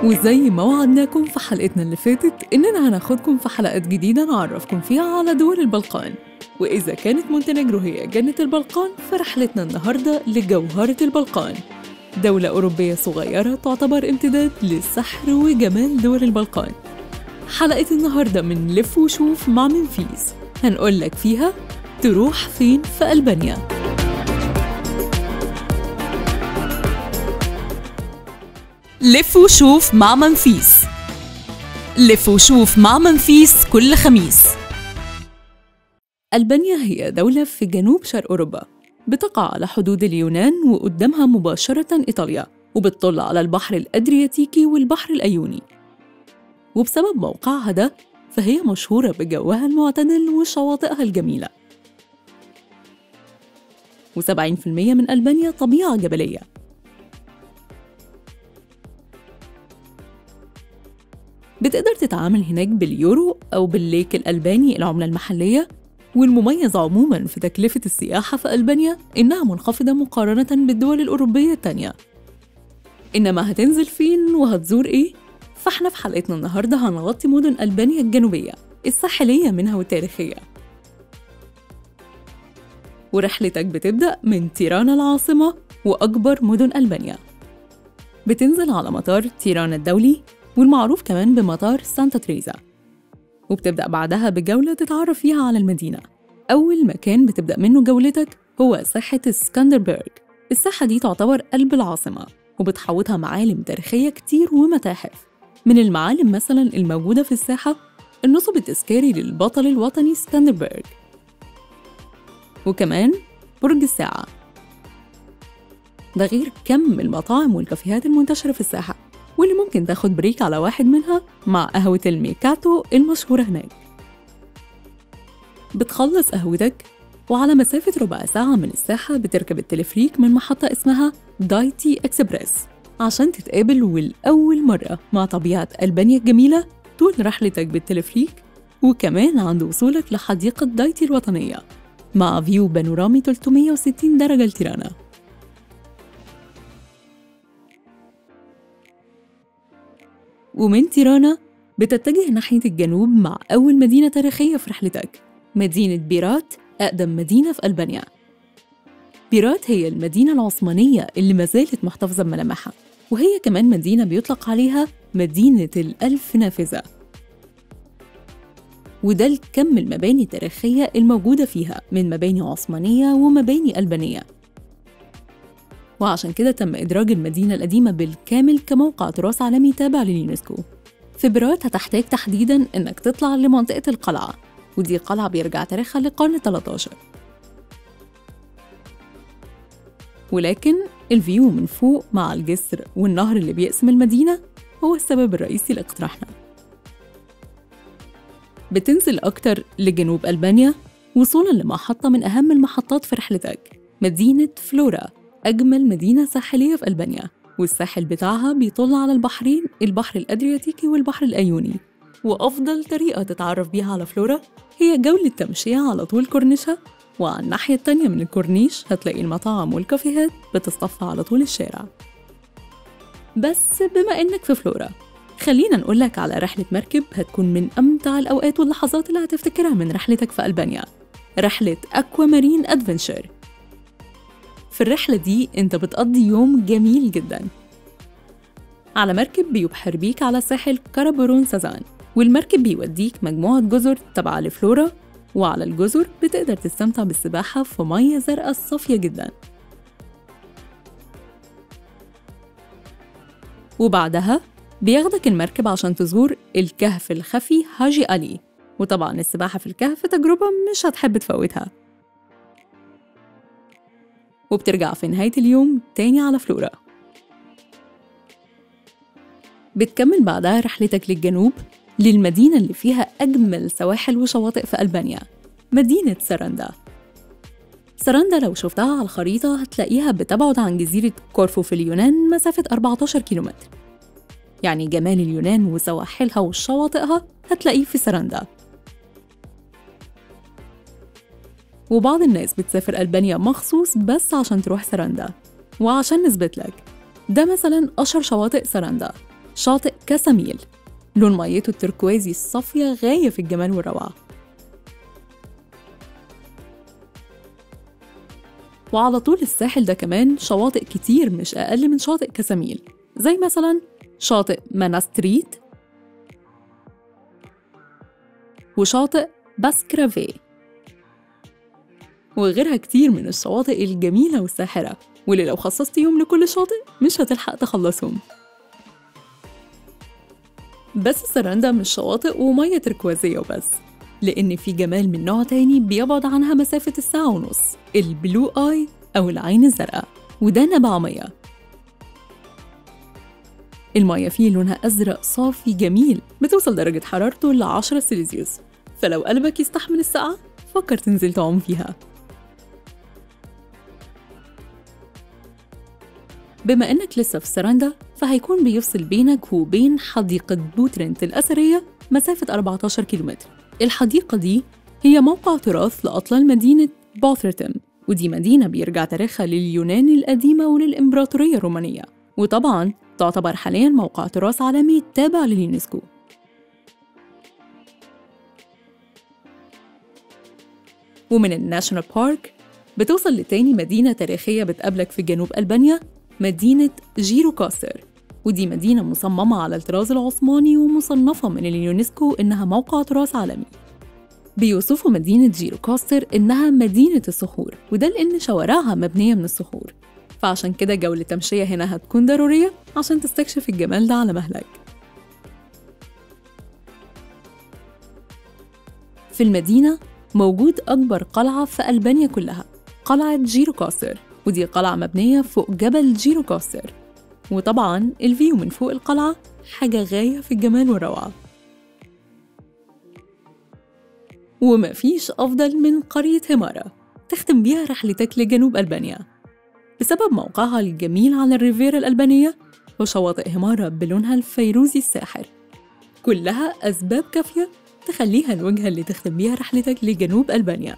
وزي ما وعدناكم في حلقتنا اللي فاتت إننا هناخدكم في حلقات جديدة نعرفكم فيها على دول البلقان وإذا كانت مونتينيجرو هي جنة البلقان فرحلتنا النهاردة لجوهرة البلقان دولة أوروبية صغيرة تعتبر امتداد للسحر وجمال دول البلقان حلقة النهاردة من لف وشوف مع منفيس هنقول لك فيها تروح فين في ألبانيا لف وشوف مع منفيس لف وشوف مع منفيس كل خميس ألبانيا هي دولة في جنوب شرق أوروبا بتقع على حدود اليونان وقدامها مباشرة إيطاليا وبتطل على البحر الأدرياتيكي والبحر الأيوني وبسبب موقعها ده فهي مشهورة بجوها المعتدل وشواطئها الجميلة و70% من ألبانيا طبيعة جبلية بتقدر تتعامل هناك باليورو أو بالليك الألباني العملة المحلية والمميز عموما في تكلفة السياحة في ألبانيا إنها منخفضة مقارنة بالدول الأوروبية التانية إنما هتنزل فين وهتزور إيه؟ فإحنا في حلقتنا النهاردة هنغطي مدن ألبانيا الجنوبية الساحلية منها والتاريخية ورحلتك بتبدأ من تيرانا العاصمة وأكبر مدن ألبانيا بتنزل على مطار تيرانا الدولي والمعروف كمان بمطار سانتا تريزا وبتبدأ بعدها بجولة تتعرف فيها على المدينة أول مكان بتبدأ منه جولتك هو ساحة سكندربرغ الساحة دي تعتبر قلب العاصمة وبتحوطها معالم تاريخية كتير ومتاحف من المعالم مثلا الموجودة في الساحة النصب التذكاري للبطل الوطني سكندربرغ وكمان برج الساعة ده غير كم المطاعم والكافيهات المنتشرة في الساحة واللي ممكن تاخد بريك على واحد منها مع قهوة الميكاتو المشهورة هناك بتخلص قهوتك وعلى مسافة ربع ساعة من الساحة بتركب التلفريك من محطة اسمها دايتي اكسبريس عشان تتقابل والأول مرة مع طبيعة ألبانيا الجميلة طول رحلتك بالتلفريك وكمان عند وصولك لحديقة دايتي الوطنية مع فيو بانورامي 360 درجة لتيرانا ومن تيرانا بتتجه ناحية الجنوب مع أول مدينة تاريخية في رحلتك مدينة بيرات أقدم مدينة في ألبانيا بيرات هي المدينة العثمانية اللي ما زالت محتفظة بملامحها وهي كمان مدينة بيطلق عليها مدينة الألف نافذة وده الكم المباني التاريخية الموجودة فيها من مباني عثمانية ومباني ألبانية وعشان كده تم إدراج المدينة القديمة بالكامل كموقع تراث عالمي تابع لليونسكو في برات هتحتاج تحديدا إنك تطلع لمنطقة القلعة ودي قلعة بيرجع تاريخها للقرن 13 ولكن الفيو من فوق مع الجسر والنهر اللي بيقسم المدينة هو السبب الرئيسي لاقتراحنا بتنزل أكتر لجنوب ألبانيا وصولا لمحطة من أهم المحطات في رحلتك مدينة فلورا أجمل مدينة ساحلية في ألبانيا والساحل بتاعها بيطل على البحرين البحر الأدرياتيكي والبحر الأيوني وأفضل طريقة تتعرف بيها على فلورا هي جولة تمشية على طول كورنيشها وعلى الناحية التانية من الكورنيش هتلاقي المطاعم والكافيهات بتصطف على طول الشارع بس بما إنك في فلورا خلينا نقولك على رحلة مركب هتكون من أمتع الأوقات واللحظات اللي هتفتكرها من رحلتك في ألبانيا رحلة أكوا مارين أدفنشر في الرحلة دي أنت بتقضي يوم جميل جدا على مركب بيبحر بيك على ساحل كارابورون سازان والمركب بيوديك مجموعة جزر تبع لفلورا وعلى الجزر بتقدر تستمتع بالسباحة في مية زرقاء صافية جدا وبعدها بياخدك المركب عشان تزور الكهف الخفي هاجي ألي وطبعا السباحة في الكهف تجربة مش هتحب تفوتها وبترجع في نهاية اليوم تاني على فلورا بتكمل بعدها رحلتك للجنوب للمدينة اللي فيها أجمل سواحل وشواطئ في ألبانيا مدينة سرندا سرندا لو شفتها على الخريطة هتلاقيها بتبعد عن جزيرة كورفو في اليونان مسافة 14 كيلومتر يعني جمال اليونان وسواحلها وشواطئها هتلاقيه في سرندا وبعض الناس بتسافر ألبانيا مخصوص بس عشان تروح سرندا وعشان نثبت لك ده مثلا أشهر شواطئ سرندا شاطئ كاساميل لون ميته التركوازي الصافية غاية في الجمال والروعة وعلى طول الساحل ده كمان شواطئ كتير مش أقل من شاطئ كاساميل زي مثلا شاطئ ماناستريت وشاطئ باسكرافي وغيرها كتير من الشواطئ الجميلة والساحرة واللي لو خصصت يوم لكل شاطئ مش هتلحق تخلصهم بس السرندا مش شواطئ ومية تركوازية وبس لأن في جمال من نوع تاني بيبعد عنها مسافة الساعة ونص البلو آي أو العين الزرقاء وده نبع مية المية فيه لونها أزرق صافي جميل بتوصل درجة حرارته ل 10 سيليزيوس فلو قلبك يستحمل السقعة فكر تنزل تعوم فيها بما إنك لسه في سرندا فهيكون بيفصل بينك وبين حديقة بوترنت الأثرية مسافة 14 كيلومتر الحديقة دي هي موقع تراث لأطلال مدينة بوثرتم ودي مدينة بيرجع تاريخها لليونان القديمة وللإمبراطورية الرومانية وطبعاً تعتبر حالياً موقع تراث عالمي تابع لليونسكو ومن الناشونال بارك بتوصل لتاني مدينة تاريخية بتقابلك في جنوب ألبانيا مدينة جيرو كاستر ودي مدينة مصممة على الطراز العثماني ومصنفة من اليونسكو إنها موقع تراث عالمي بيوصفوا مدينة جيرو كاستر إنها مدينة الصخور وده لأن شوارعها مبنية من الصخور فعشان كده جولة تمشية هنا هتكون ضرورية عشان تستكشف الجمال ده على مهلك في المدينة موجود أكبر قلعة في ألبانيا كلها قلعة جيرو كاستر ودي قلعة مبنية فوق جبل جيرو كاستر وطبعا الفيو من فوق القلعة حاجة غاية في الجمال والروعة ومفيش أفضل من قرية همارة تختم بيها رحلتك لجنوب ألبانيا بسبب موقعها الجميل على الريفيرا الألبانية وشواطئ همارة بلونها الفيروزي الساحر كلها أسباب كافية تخليها الوجهة اللي تختم بيها رحلتك لجنوب ألبانيا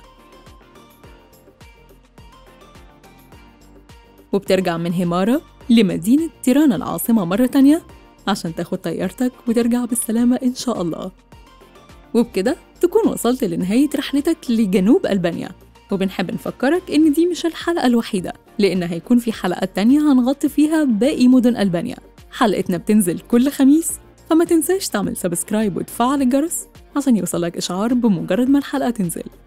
وبترجع من همارة لمدينة تيرانا العاصمة مرة تانية عشان تاخد طيارتك وترجع بالسلامة إن شاء الله وبكده تكون وصلت لنهاية رحلتك لجنوب ألبانيا وبنحب نفكرك إن دي مش الحلقة الوحيدة لأن هيكون في حلقات تانية هنغطي فيها باقي مدن ألبانيا حلقتنا بتنزل كل خميس فما تنساش تعمل سبسكرايب وتفعل الجرس عشان يوصلك إشعار بمجرد ما الحلقة تنزل